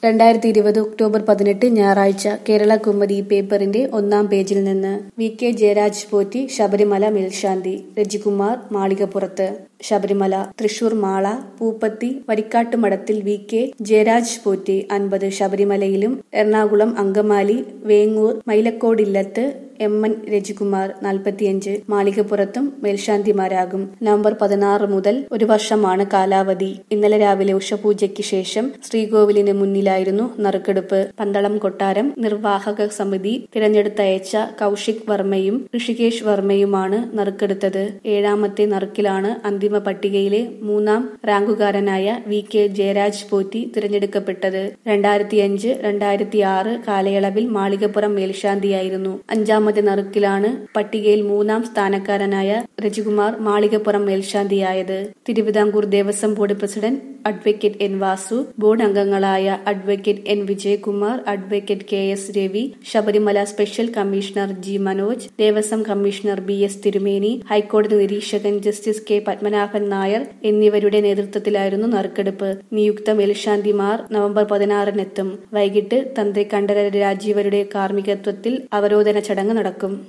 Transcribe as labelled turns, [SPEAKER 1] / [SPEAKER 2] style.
[SPEAKER 1] രണ്ടായിരത്തി ഇരുപത് ഒക്ടോബർ പതിനെട്ട് ഞായറാഴ്ച കേരള കുമ്മതി പേപ്പറിന്റെ ഒന്നാം പേജിൽ നിന്ന് വി കെ ജയരാജ് പോറ്റി ശബരിമല മേൽശാന്തി രജികുമാർ മാളികപ്പുറത്ത് ശബരിമല തൃശൂർ മാള പൂപ്പത്തി വരിക്കാട്ടുമഠത്തിൽ വി കെ ജയരാജ് പോറ്റി അൻപത് ശബരിമലയിലും എറണാകുളം അങ്കമാലി വേങ്ങൂർ മൈലക്കോടില്ലത്ത് എം എൻ രജികുമാർ നാൽപ്പത്തിയഞ്ച് മാളികപ്പുറത്തും മേൽശാന്തിമാരാകും നവംബർ പതിനാറ് മുതൽ ഒരു വർഷമാണ് കാലാവധി ഇന്നലെ രാവിലെ ഉഷപൂജയ്ക്ക് ശേഷം ശ്രീകോവിലിന് മുന്നിലായിരുന്നു നറുക്കെടുപ്പ് പന്തളം കൊട്ടാരം നിർവാഹക സമിതി തിരഞ്ഞെടുത്തയച്ച കൌശിക് വർമ്മയും ഋഷികേഷ് വർമ്മയുമാണ് നറുക്കെടുത്തത് ഏഴാമത്തെ നറുക്കിലാണ് അന്തിമ പട്ടികയിലെ മൂന്നാം റാങ്കുകാരനായ വി കെ ജയരാജ് പോറ്റി തിരഞ്ഞെടുക്കപ്പെട്ടത് രണ്ടായിരത്തിയഞ്ച് രണ്ടായിരത്തി ആറ് കാലയളവിൽ മാളികപ്പുറം മേൽശാന്തിയായിരുന്നു അഞ്ചാമത്തെ നറുക്കിലാണ് പട്ടികയിൽ മൂന്നാം സ്ഥാനക്കാരനായ രജികുമാർ മാളികപ്പുറം മേൽശാന്തിയായത് Thiruvithamkoor Devaswom board president advocate N Vasu board അംഗങ്ങളായ advocate N Vijayakumar advocate K S Ravi Sabarimala special commissioner G Manoj Devaswom commissioner B S Thirumeni ഹൈക്കോടതി നിരീക്ഷകൻ ജസ്റ്റിസ് കെ പത്മനാഭൻ നായർ എന്നിവരുടെ നേതൃത്വത്തിലായിരുന്നു നറുക്കെടുപ്പ് നിയുക്ത മേൽശാന്തിമാർ നവംബർ പതിനാറിനെത്തും വൈകിട്ട് തന്ത്രി കണ്ഠരര് രാജീവരുടെ കാർമ്മികത്വത്തിൽ അവരോധന ചടങ്ങ് നടക്കും